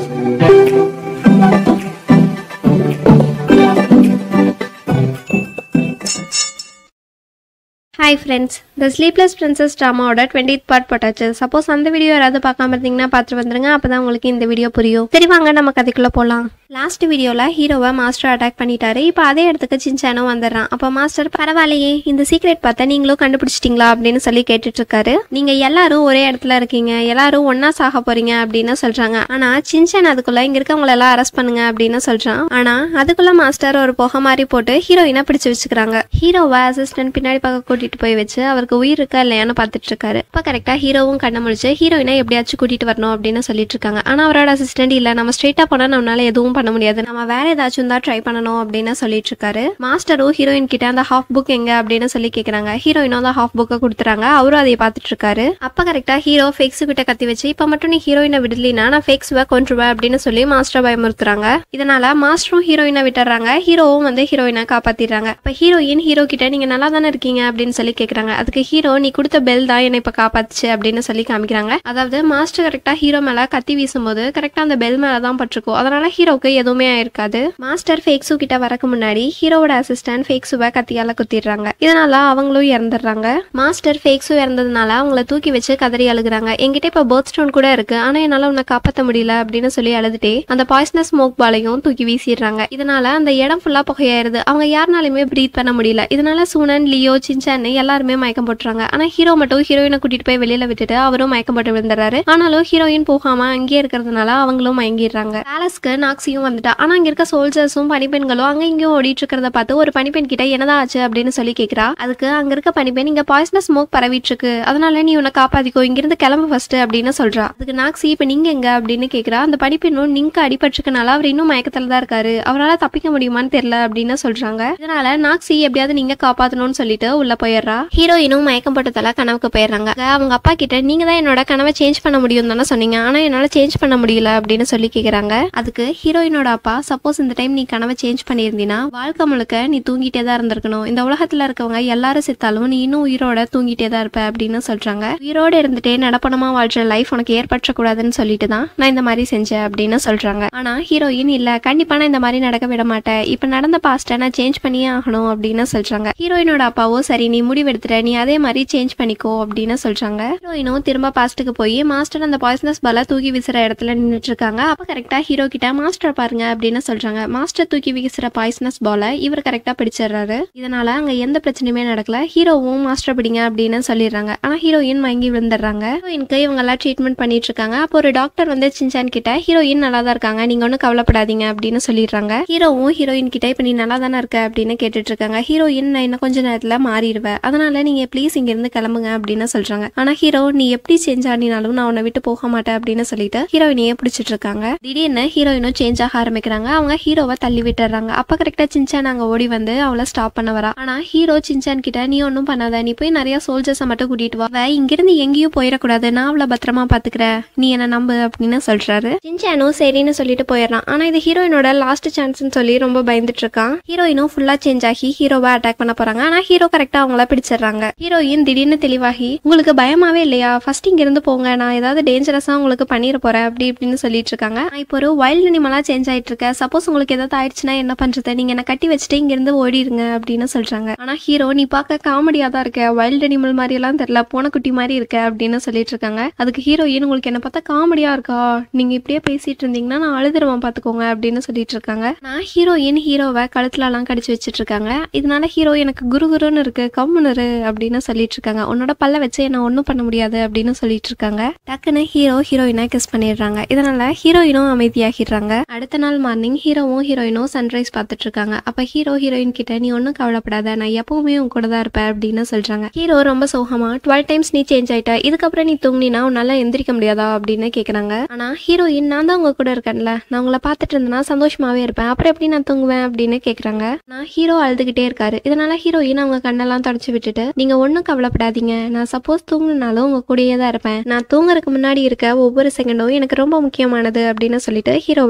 hi friends the sleepless princess ட்ராமாவோட twenty part போட்டாச்சு suppose அந்த வீடியோ யாராவது பார்க்காம இருந்தீங்கன்னா பார்த்து வந்துருங்க அப்போ தான் உங்களுக்கு இந்த வீடியோ புரியும் சரி வாங்க நம்ம கதைக்குள்ளே போகலாம் லாஸ்ட் வீடியோவில் ஹீரோவை மாஸ்டர் அட்டாக் பண்ணிட்டாரு இப்போ அதே இடத்துக்கு சின்சானும் வந்துடுறான் அப்போ மாஸ்டர் பரவாயில்லையே இந்த சீக்ரெட் பார்த்தா நீங்களும் கண்டுபிடிச்சிட்டிங்களா அப்படின்னு சொல்லி கேட்டுட்டு இருக்காரு நீங்கள் எல்லாரும் ஒரே இடத்துல இருக்கீங்க எல்லாரும் ஒன்றா சாக போறீங்க அப்படின்னு சொல்கிறாங்க ஆனால் சின்சான் அதுக்குள்ளே இங்கே இருக்கவங்கள எல்லாம் அரெஸ்ட் பண்ணுங்க அப்படின்னு சொல்கிறான் ஆனால் அதுக்குள்ளே மாஸ்டர் ஒரு புகை மாதிரி போட்டு ஹீரோயினை பிடிச்சு வச்சுக்கிறாங்க ஹீரோவை அசிஸ்டன்ட் பின்னாடி பக்கம் கூட்டிட்டு போய் வச்சு அவருக்கு உயிர் இருக்கா இல்லையான்னு பார்த்துட்டு இருக்காரு இப்போ கரெக்டாக ஹீரோவும் கண்ணை முழிச்சு ஹீரோயினை எப்படியாச்சும் கூட்டிட்டு வரணும் அப்படின்னு சொல்லிட்டு இருக்காங்க ஆனால் அவரோட அசிஸ்டன்ட் இல்லை நம்ம ஸ்ட்ரெயிட்டாக போனால் நம்மளால எதுவும் பண்ண முடியாது நம்ம வேற ஏதாச்சும் தான் ட்ரை பண்ணணும் அப்படின்னு சொல்லிட்டு இருக்காரு மாஸ்டரும் ஹீரோயின் கிட்ட அந்த ஹாஃப் புக் எங்க அப்படின்னு சொல்லி கேட்குறாங்க ஹீரோயினும் அந்த ஹாஃப் புக்கை கொடுத்துறாங்க அவரும் அதை பார்த்துட்டு இருக்காரு அப்போ கரெக்டாக ஹீரோ ஃபேக்ஸு கிட்ட கத்தி வச்சு இப்போ மட்டும் நீ ஹீரோயினை விடலினா நான் ஃபேக்ஸுவை கொன்றுவேன் அப்படின்னு சொல்லி மாஸ்டர் பயமுறுத்துறாங்க இதனால மாஸ்டரும் ஹீரோயினை விட்டுறாங்க ஹீரோவும் வந்து ஹீரோயினை காப்பாத்திடுறாங்க அப்ப ஹீரோயின் ஹீரோ கிட்ட நீங்க நல்லா தானே இருக்கீங்க அப்படின்னு சொல்லி கேக்குறாங்க அதுக்கு ஹீரோ நீ கொடுத்த பெல் தான் என்னை இப்ப காப்பாத்துச்சு அப்படின்னு சொல்லி காமிக்கிறாங்க அதாவது மாஸ்டர் கரெக்டா ஹீரோ மேல கத்தி வீசும்போது கரெக்டா அந்த பெல் மேல தான் பட்டிருக்கும் அதனால ஹீரோக்கு எதுவுமே ஆயிருக்காது மாஸ்டர் ஃபேக்ஸு கிட்ட வரக்கு முன்னாடி ஹீரோவோட அசிஸ்டன்ட் ஃபேக்ஸுவை கத்தியால குத்திடுறாங்க இதனால அவங்களும் இறந்துடுறாங்க மாஸ்டர் ஃபேக்ஸு இறந்ததுனால அவங்கள தூக்கி வச்சு கதறி அழுகுறாங்க என்கிட்ட இப்ப பர்த் ஸ்டோன் கூட இருக்கு ஆனா என்னால உன்னை காப்பாத்த முடியல அப்படின்னு சொல்லி அழுதுட்டே அந்த பாய்ஸ்னஸ் ஸ்மோக் பாலையும் தூக்கி வீசிடுறாங்க இதனால அந்த இடம் ஃபுல்லா புகையாயிருது அவங்க யாருனாலுமே ப்ரீத் பண்ண முடியல இதனால சூனன் லியோ சின்சான் எல்லாருமே மயக்கம் போட்டுறாங்க ஆனா ஹீரோ மட்டும் ஹீரோயினை கூட்டிட்டு போய் வெளியில விட்டுட்டு அவரும் மயக்கம் போட்டு விழுந்துறாரு ஆனாலும் ஹீரோயின் போகாம அங்கேயே இருக்கிறதுனால அவங்களும் மயங்கிடுறாங்க பேலஸ்க்கு நாக்ஸியும் வந்துட்டா ஆனா அங்க இருக்க சோல்ஜர்ஸும் பனிப்பெண்களும் அங்க இங்கேயும் ஓடிட்டு இருக்கிறத பார்த்து ஒரு பனிப்பெண் கிட்ட என்னதான் ஆச்சு அப்படின்னு சொல்லி கேக்குறா அதுக்கு அங்க இருக்க பனிப்பெண் இங்க பாய்ஸ்னஸ் ஸ்மோக் பரவிட்டு இருக்கு அதனால நீ உன்னை காப்பாத்திக்கோ இங்கிருந்து கிளம்பு ஃபர்ஸ்ட் அப்படின்னு சொல்றா அதுக்கு நாக்ஸி இப்ப நீங்க எங்க அப்படின்னு கேக்குறா அந்த பனிப்பெண்ணும் நீங்க அடிபட்டிருக்கனால அவர் இன்னும் மயக்கத்துல தான் இருக்காரு அவரால் தப்பிக்க முடியுமான்னு தெரியல அப்படின்னு சொல்றாங்க இதனால நாக்ஸி எப்படியாவது நீங்க காப்பாத்தணும்னு சொல்லிட்டு உள்ள போயிடுறா ஹீரோயினும் மயக்கம் போட்டதால கனவுக்கு போயிடுறாங்க அவங்க அப்பா கிட்ட நீங்க தான் என்னோட கனவை சேஞ்ச் பண்ண முடியும் தானே சொன்னீங்க ஆனா என்னால சேஞ்ச் பண்ண முடியல அப்படின்னு சொல்லி கேக்குறாங்க அதுக்கு ஹீரோயினோட அப்பா சப்போஸ் இந்த டைம் நீ கனவை சேஞ்ச் பண்ணியிருந்தீங்கன்னா வாழ்க்கை முழுக்க நீ தூங்கிட்டே தான் இருந்திருக்கணும் இந்த உலகத்துல இருக்கவங்க எல்லாரும் செத்தாலும் நீ இன்னும் உயிரோட தூங்கிட்டே தான் இருப்ப அப்படின்னு சொல்றாங்க உயிரோட இருந்துட்டே நடப்பணமா வாழ்ற லைஃப் உனக்கு ஏற்பற்றக்கூடாதுன்னு சொல்லிட்டு தான் நான் இந்த மாதிரி செஞ்சேன் அப்படின்னு சொல்றாங்க ஆனா ஹீரோயின் இல்ல கண்டிப்பா நான் இந்த மாதிரி நடக்க விட மாட்டேன் இப்ப நடந்த பாஸ்ட்டை நான் சேஞ்ச் பண்ணியே ஆகணும் அப்படின்னு சொல்றாங்க ஹீரோயினோட அப்பாவோ சரி நீ முடிவெடுத்துற நீ அதே மாதிரி சேஞ்ச் பண்ணிக்கோ அப்படின்னு சொல்றாங்க ஹீரோயினும் திரும்ப பாஸ்ட்டுக்கு போய் மாஸ்டர் அந்த பாய்ஸ்னஸ் பால தூக்கி வீசுற இடத்துல நின்னுட்டு இருக்காங்க அப்ப கரெக்டா ஹீரோ கிட்ட மாஸ்டர் பாருங்க அப்படின்னு சொல்றாங்க மாஸ்டர் தூக்கி வீசுற பாய்ஸ்னஸ் பால இவர் கரெக்டா பிடிச்சிடுறாரு இதனால அங்க எந்த பிரச்சனையுமே நடக்கல ஹீரோவும் மாஸ்டர் பிடிங்க அப்படின்னு சொல்லிடுறாங்க ஆனா ஹீரோயின் மயங்கி விழுந்துடுறாங்க ஹீரோயினுக்கு இவங்க எல்லாம் ட்ரீட்மெண்ட் பண்ணிட்டு இருக்காங்க அப்போ ஒரு டாக்டர் வந்து சின்சான் கிட்ட ஹீரோயின் நல்லா தான் இருக்காங்க நீங்க ஒன்றும் கவலைப்படாதீங்க அப்படின்னு சொல்லிடுறாங்க ஹீரோவும் ஹீரோயின் கிட்ட இப்ப நீ நல்லா தானே இருக்க அப்படின்னு கேட்டுட்டு இருக்காங்க ஹீரோயின் நான் இன்னும் கொஞ்ச நேரத்துல மாறிடுவேன் அதனால நீங்க ப்ளீஸ் இங்க இருந்து கிளம்புங்க அப்படின்னு சொல்றாங்க ஆனா ஹீரோ நீ எப்படி சேஞ்ச் ஆனினாலும் நான் உன்னை விட்டு போக மாட்டேன் அப்படின்னு சொல்லிட்டு ஹீரோயினையே பிடிச்சிட்டு இருக்காங்க திடீர்னு ஹீரோயினும் சேஞ்ச் ஆக ஆரம்பிக்கிறாங்க அவங்க ஹீரோவை தள்ளி விட்டுறாங்க அப்ப கரெக்டா சின்சான் அங்க ஓடி வந்து அவளை ஸ்டாப் பண்ண வரா ஆனா ஹீரோ சின்சான் கிட்ட நீ ஒன்றும் பண்ணாத நீ போய் நிறைய சோல்ஜர்ஸை மட்டும் கூட்டிட்டு வா அவ இங்கிருந்து எங்கேயும் போயிடக்கூடாது நான் அவளை பத்திரமா பாத்துக்கிறேன் நீ என்ன நம்பு அப்படின்னு சொல்றாரு சின்சானும் சரின்னு சொல்லிட்டு போயிடுறான் ஆனா இது ஹீரோயினோட லாஸ்ட் சான்ஸ்னு சொல்லி ரொம்ப பயந்துட்டு இருக்கான் ஹீரோயினும் ஃபுல்லா சேஞ்ச் ஆகி ஹீரோவை அட்டாக் பண்ண போறாங்க ஆனா ஹீரோ கரெக்டா அவங்கள பிடிச்சிடுறாங்க ஹீரோயின் திடீர்னு தெளிவாகி உங்களுக்கு பயமாவே இல்லையா ஃபர்ஸ்ட் இங்க இருந்து போங்க நான் ஏதாவது டேஞ்சரஸா உங்களுக்கு பண்ணிட போறேன் அப்படி இப்படின்னு சொல்லிட்டு இருக்காங்க நான் இப்போ ஒரு வைல்ட் அனிமலா சேஞ்ச் ஆயிட்டு இருக்கேன் சப்போஸ் உங்களுக்கு ஏதாவது ஆயிடுச்சுன்னா என்ன பண்றது நீங்க என்ன கட்டி வச்சுட்டு இங்க இருந்து ஓடிடுங்க அப்படின்னு சொல்றாங்க ஆனா ஹீரோ நீ பார்க்க காமெடியா தான் இருக்க வைல்ட் அனிமல் மாதிரி எல்லாம் தெரியல பூனைக்குட்டி மாதிரி இருக்க அப்படின்னு சொல்லிட்டு இருக்காங்க அதுக்கு ஹீரோயின் உங்களுக்கு என்ன பார்த்தா காமெடியா இருக்கா நீங்க இப்படியே பேசிட்டு இருந்தீங்கன்னா நான் அழுதுருவேன் பாத்துக்கோங்க அப்படின்னு சொல்லிட்டு இருக்காங்க நான் ஹீரோயின் ஹீரோவை கழுத்துல எல்லாம் கடிச்சு வச்சிட்டு இருக்காங்க இதனால ஹீரோ எனக்கு குரு குருன்னு இருக்கு கம்முனரு அப்படின்னு சொல்லிட்டு இருக்காங்க உன்னோட பல்ல வச்சு என்ன ஒன்றும் பண்ண முடியாது அப்படின்னு சொல்லிட்டு இருக்காங்க டக்குன்னு ஹீரோ ஹீரோயினை கிஸ் பண்ணிடுறாங்க இதனால ஹீரோயினும் அமைதியாகிடுறாங்க அடுத்த நாள் மார்னிங் ஹீரோவும் ஹீரோயினும் சன்ரைஸ் பார்த்துட்டு இருக்காங்க அப்ப ஹீரோ ஹீரோயின் கிட்ட நீ ஒன்றும் கவலைப்படாத நான் எப்பவுமே உன் கூட தான் இருப்பேன் அப்படின்னு சொல்றாங்க ஹீரோ ரொம்ப சோகமா டுவெல் டைம்ஸ் நீ சேஞ்ச் ஆயிட்ட இதுக்கப்புறம் நீ தூங்கினா உன்னால எந்திரிக்க முடியாதா அப்படின்னு கேக்குறாங்க ஆனா ஹீரோயின் நான் தான் உங்க கூட இருக்கேன்ல நான் உங்களை பார்த்துட்டு இருந்தேன்னா சந்தோஷமாவே இருப்பேன் அப்புறம் எப்படி நான் தூங்குவேன் அப்படின்னு கேக்குறாங்க நான் ஹீரோ அழுதுகிட்டே இருக்காரு இதனால ஹீரோயின் அவங்க கண்ணெல்லாம் தொடச்சு விட்டுட்டு நீங்க ஒன்றும் கவலைப்படாதீங்க நான் சப்போஸ் தூங்குனாலும் உங்க கூடயே தான் இருப்பேன் நான் தூங்குறதுக்கு முன்னாடி இருக்க ஒவ்வொரு செகண்டும் எனக்கு ரொம்ப முக்கியமானது அப்படின்னு சொல்லிட்டு ஹீரோவை கிஸ்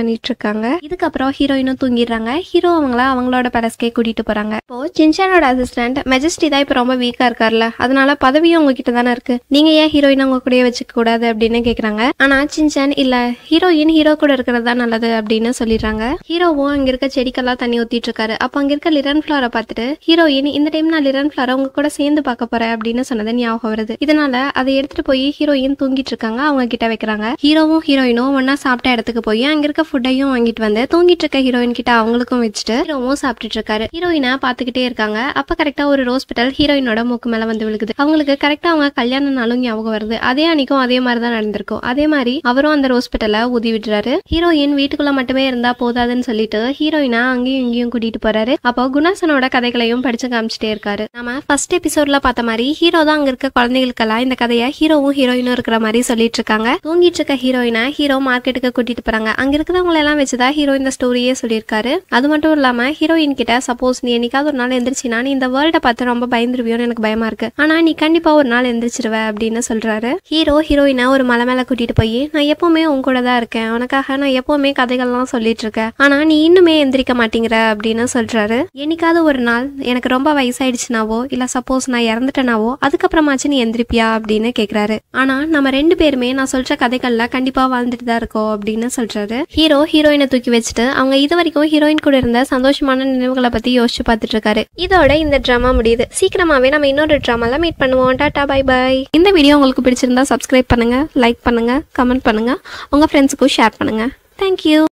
பண்ணிட்டு இருக்காங்க இதுக்கப்புறம் ஹீரோயினும் தூங்கிடுறாங்க ஹீரோ அவங்கள அவங்களோட பேலஸ்க்கே கூட்டிட்டு போறாங்க இப்போ சின்சானோட அசிஸ்டன்ட் மெஜஸ்டி தான் இப்போ ரொம்ப வீக்கா இருக்கார்ல அதனால பதவியும் உங்ககிட்ட தானே இருக்கு நீங்க ஏன் ஹீரோயின் உங்க கூடயே வச்சுக்க கூடாது அப்படின்னு கேக்குறாங்க ஆனா சின்சான் இல்ல ஹீரோயின் ஹீரோ கூட இருக்கிறது தான் நல்லது அப்படின்னு சொல்லிடுறாங்க ஹீரோவும் அங்க இருக்க செடிக்கெல்லாம் தண்ணி ஊத்திட்டு இருக்காரு அப்ப அங்க இருக்க லிரன் ஃபிளாரை பார்த்துட்டு ஹீரோயின் இந்த டைம் நான் லிரன் ஃபிளாரை உங்க கூட சேர்ந்து பார்க்க போறேன் அப்படின்னு சொன்னது ஞாபகம் வருது இதனால அதை எடுத்துட்டு போய் ஹீரோயின் தூங்கிட்டு இருக்காங்க அவங்க கிட்ட வைக்கிறாங்க ஹீரோவும் ஹீரோயினும் ஒன்னா சாப்பிட்ட இடத்துக்கு போய் அங்க இருக்க ஃபுட்டையும் வாங்கிட்டு வந்து தூங்கிட்டு இருக்க ஹீரோயின் கிட்ட அவங்களுக்கும் வச்சுட்டு ஹீரோவும் சாப்பிட்டுட்டு இருக்காரு ஹீரோயினை பாத்துக்கிட்டே இருக்காங்க அப்ப கரெக்டா ஒரு ஹாஸ்பிட்டல் ஹீரோயினோட மூக்கு மேல வந்து விழுகுது அவங்களுக்கு கரெக்டா அவங்க கல்யாண நாளும் ஞாபகம் வருது அதே அன்னைக்கும் அதே மாதிரி தான் நடந்திருக்கும் அதே மாதிரி அவரும் அந்த ஹாஸ்பிட்டலை ஊதி விடுறாரு ஹீரோயின் வீட்டுக்குள்ள மட்டுமே இருந்தா போதாதுன்னு சொல்லிட்டு ஹீரோயினா அங்கேயும் இங்கேயும் கூட்டிட்டு போறாரு அப்போ குணாசனோட கதைகளையும் படிச்சு காமிச்சிட்டே இருக்காரு நம்ம ஃபர்ஸ்ட் எபிசோட்ல பார்த்த மாதிரி ஹீரோ தான் அங்க இருக்க குழந்தைகளுக்கெல்லாம் இந்த கதையை ஹீரோவும் ஹீரோயினும் இருக்கிற மாதிரி சொல்லிட்டு இருக்காங்க தூங்கிட்டு இருக்க ஹீரோயினை ஹீரோ மார்க்கெட்டுக்கு கூட்டிட்டு போறாங்க அங்க இருக்கிறவங்க எல்லாம் வச்சுதான் ஹீரோ இந்த ஸ்டோரியே சொல்லியிருக்காரு அது மட்டும் இல்லாம ஹீரோயின் கிட்ட சப்போஸ் நீ என்னைக்காவது ஒரு நாள் எந்திரிச்சினா நீ இந்த வேர்ல்ட பார்த்து ரொம்ப பயந்துருவியோன்னு எனக்கு பயமா இருக்கு ஆனா நீ கண்டிப்பா ஒரு நாள் எந்திரிச்சிருவ அப்படின்னு சொல்றாரு ஹீரோ ஹீரோயினை ஒரு மலை மேல கூட்டிட்டு போய் நான் எப்பவுமே உன் கூட தான் இருக்கேன் உனக்காக நான் எப்பவுமே கதைகள்லாம் சொல்லிட்டு இருக்கேன் ஆனா நீ இன்னுமே எந்திரிக்க மாட்டேங்கிற அப்படின்னு சொல்றாரு என்னைக்காவது ஒரு நாள் எனக்கு ரொம்ப வயசாயிடுச்சுனாவோ இல்ல சப்போஸ் நான் இறந்துட்டேனாவோ அதுக்கப்புறமாச்சு நீ எந்திரிப்பியா அப்படின்னு கேக்குறாரு ஆனா நம்ம ரெண்டு பேருமே நான் சொல்ற கதைகள்ல கண்டிப்பா வாழ்ந்துட்டு தான் இருக்கோம் அப்படின்னு சொல்றாரு ஹீரோ ஹீரோயினை தூக்கி வச்சுட்டு அவங்க இது வரைக்கும் ஹீரோயின் கூட இருந்த சந்தோஷமான நினைவுகளை பத்தி யோசிச்சு பார்த்துட்டு இருக்காரு இதோட இந்த ட்ராமா முடியுது சீக்கிரமாவே நம்ம இன்னொரு ட்ராமால மீட் பண்ணுவோம் டாடா பை பை இந்த வீடியோ உங்களுக்கு பிடிச்சிருந்தா சப்ஸ்கிரைப் பண்ணுங்க லைக் பண்ணுங்க கமெண்ட் பண்ணுங்க உங்க ஃப்ரெண்ட்ஸுக்கும் ஷேர் பண்ணுங்க தேங்க்யூ